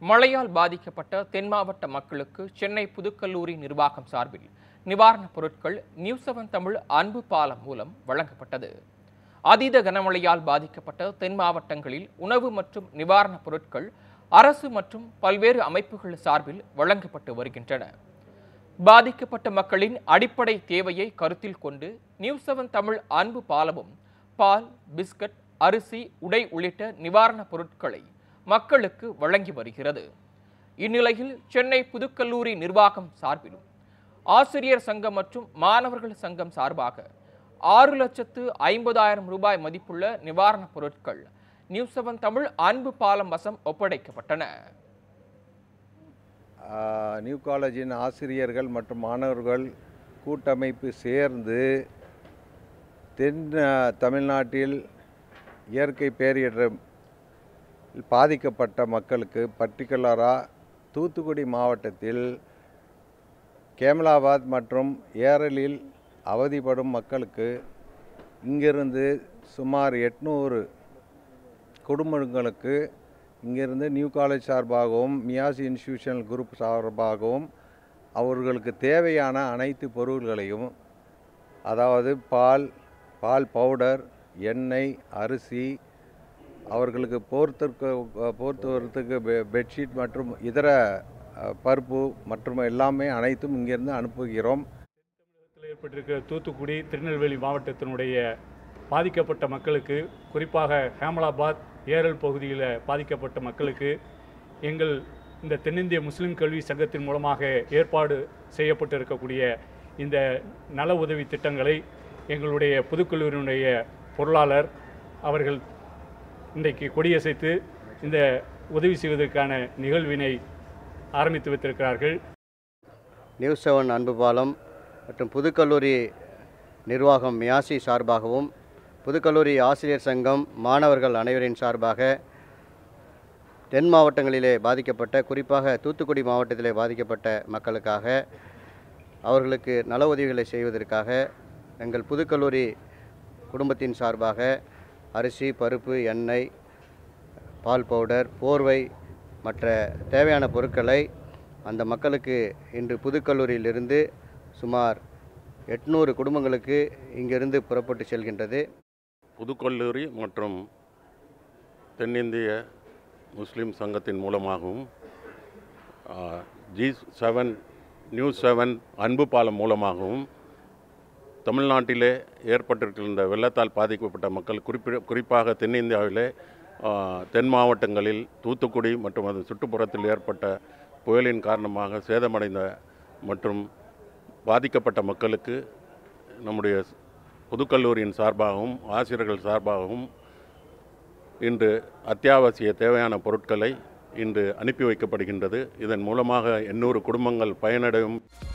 மழையால் பாதிக்கப்பட்ட தென் மாவட்ட மக்களுக்கு சென்னை புதுக்கல்லூரி நிர்வாகம் சார்பில் நிவாரணப் பொருட்கள் நியூஸ் செவன் தமிழ் அன்பு பாலம் மூலம் வழங்கப்பட்டது அதீத கனமழையால் பாதிக்கப்பட்ட தென் மாவட்டங்களில் உணவு மற்றும் நிவாரணப் பொருட்கள் அரசு மற்றும் பல்வேறு அமைப்புகள் சார்பில் வழங்கப்பட்டு வருகின்றன பாதிக்கப்பட்ட மக்களின் அடிப்படை தேவையை கருத்தில் கொண்டு நியூஸ் செவன் தமிழ் அன்பு பாலமும் பால் பிஸ்கட் அரிசி உடை உள்ளிட்ட நிவாரணப் பொருட்களை மக்களுக்கு வழங்கி வருகிறது இந்நிலையில் சென்னை புதுக்கல்லூரி நிர்வாகம் சார்பிலும் ஆசிரியர் சங்கம் மற்றும் மாணவர்கள் சங்கம் சார்பாக ஆறு லட்சத்து ஐம்பதாயிரம் ரூபாய் மதிப்புள்ள நிவாரணப் பொருட்கள் நியூஸ் செவன் தமிழ் அன்பு பாலம் வசம் ஒப்படைக்கப்பட்டன ஆஹ், நியூ காலேஜின் ஆசிரியர்கள் மற்றும் மாணவர்கள் கூட்டமைப்பு சேர்ந்து தென் ஆஹ், தமிழ்நாட்டில் இயற்கை பேரிடர் பாதிக்கப்பட்ட மக்களுக்கு பர்டிகுலராக தூத்துக்குடி மாவட்டத்தில் கேமலாபாத் மற்றும் ஏரலில் அவதிப்படும் மக்களுக்கு இங்கிருந்து சுமார் எட்நூறு குடும்பங்களுக்கு இங்கிருந்து நியூ காலேஜ் சார்பாகவும் மியாசி இன்ஸ்டிடியூஷனல் குரூப் சார்பாகவும் அவர்களுக்கு தேவையான அனைத்து பொருள்களையும் அதாவது பால் பால் பவுடர் எண்ணெய் அரிசி அவர்களுக்கு போர்த்திற்கு போர்த்துவதற்கு பெ- பெட்ஷீட் மற்றும் இதர அஹ், பருப்பு மற்றும் எல்லாமே அனைத்தும் இங்கிருந்து அனுப்புகிறோம் தமிழகத்தில் ஏற்பட்டிருக்கிற தூத்துக்குடி திருநெல்வேலி மாவட்டத்தினுடைய பாதிக்கப்பட்ட மக்களுக்கு குறிப்பாக ஹேமலாபாத் ஏரல் பகுதியில் பாதிக்கப்பட்ட மக்களுக்கு எங்கள் இந்த தென்னிந்திய முஸ்லிம் கல்வி சங்கத்தின் மூலமாக ஏற்பாடு செய்யப்பட்டு இருக்கக்கூடிய இந்த நல உதவி திட்டங்களை எங்களுடைய புதுக்கல்லூரியினுடைய பொருளாளர் அவர்கள் இன்றைக்கு கொடியசைத்து இந்த உதவி செய்வதற்கான நிகழ்வினை ஆரம்பித்து வைத்திருக்கிறார்கள் நியூஸ் செவன் அன்பு பாலம் மற்றும் புதுக்கல்லூரி நிர்வாகம் மியாசி சார்பாகவும் புதுக்கல்லூரி ஆசிரியர் சங்கம் மாணவர்கள் அனைவரின் சார்பாக தென் மாவட்டங்களிலே பாதிக்கப்பட்ட குறிப்பாக தூத்துக்குடி மாவட்டத்திலே பாதிக்கப்பட்ட மக்களுக்காக அவர்களுக்கு நல உதவிகளை செய்வதற்காக எங்கள் புதுக்கல்லூரி குடும்பத்தின் சார்பாக அரிசி பருப்பு எண்ணெய் பால் பவுடர் போர்வை மற்ற தேவையான பொருட்களை அந்த மக்களுக்கு இன்று புதுக்கல்லூரியிலிருந்து சுமார் எட்நூறு குடும்பங்களுக்கு இங்கிருந்து புறப்பட்டு செல்கின்றது புதுக்கல்லூரி மற்றும் தென்னிந்திய முஸ்லீம் சங்கத்தின் மூலமாகவும் ஜி செவன் நியூஸ் செவன் அன்பு பாலம் மூலமாகவும் தமிழ்நாட்டிலே ஏற்பட்டிருக்கின்ற வெள்ளத்தால் பாதிக்கப்பட்ட மக்கள் குறிப்பிட குறிப்பாக தென்னிந்தியாவிலே ஆ, தென் மாவட்டங்களில் தூத்துக்குடி மற்றும் அதன் சுற்றுப்புறத்தில் ஏற்பட்ட புயலின் காரணமாக சேதமடைந்த மற்றும் பாதிக்கப்பட்ட மக்களுக்கு நம்முடைய புதுக்கல்லூரியின் சார்பாகவும் ஆசிரியர்கள் சார்பாகவும் இன்று அத்தியாவசிய தேவையான பொருட்களை இன்று அனுப்பி வைக்கப்படுகின்றது இதன் மூலமாக எண்ணூறு குடும்பங்கள் பயனடையும்